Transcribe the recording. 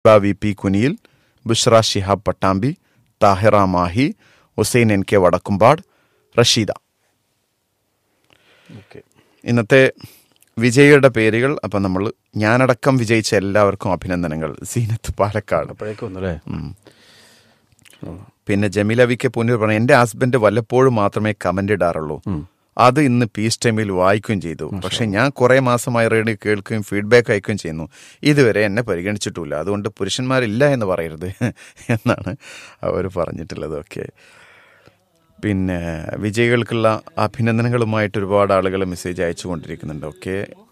V P കുനിയിൽ Bushra Shihab Pattambi Thahira Mahe Hussain N K Vadakkumpad Rasheeda okay ഇന്നത്തെ വിജയിയുടെ പേരുകൾ അപ്പം നമ്മൾ ഞാനടക്കം വിജയിച്ച എല്ലാവർക്കും അഭിനന്ദനങ്ങൾ സീനത്ത് പാലക്കാട് അപ്പോഴേക്കും വന്നല്ലേ പിന്നെ ജമീല വി കെ പുന്നൂർ പറഞ്ഞു എൻ്റെ ഹസ്ബൻഡ് വല്ലപ്പോഴും മാത്രമേ കമന്റ് ഇടാറുള്ളൂ അത് ഇന്ന് പീസ് ടൈമിൽ വായിക്കുകയും ചെയ്തു പക്ഷെ ഞാൻ കുറെ മാസമായി റേഡിയോ കേൾക്കുകയും ഫീഡ്ബാക്ക് അയക്കുകയും ചെയ്യുന്നു ഇതുവരെ എന്നെ പരിഗണിച്ചിട്ടില്ല അതുകൊണ്ട് പുരുഷന്മാരില്ല എന്ന് പറയരുത് എന്നാണ് അവർ പറഞ്ഞിട്ടുള്ളത് ഓക്കെ പിന്നെ വിജയികൾക്കുള്ള അഭിനന്ദനങ്ങളുമായിട്ട് ഒരുപാട് ആളുകൾ മെസ്സേജ് അയച്ചു കൊണ്ടിരിക്കുന്നുണ്ട് ഓക്കെ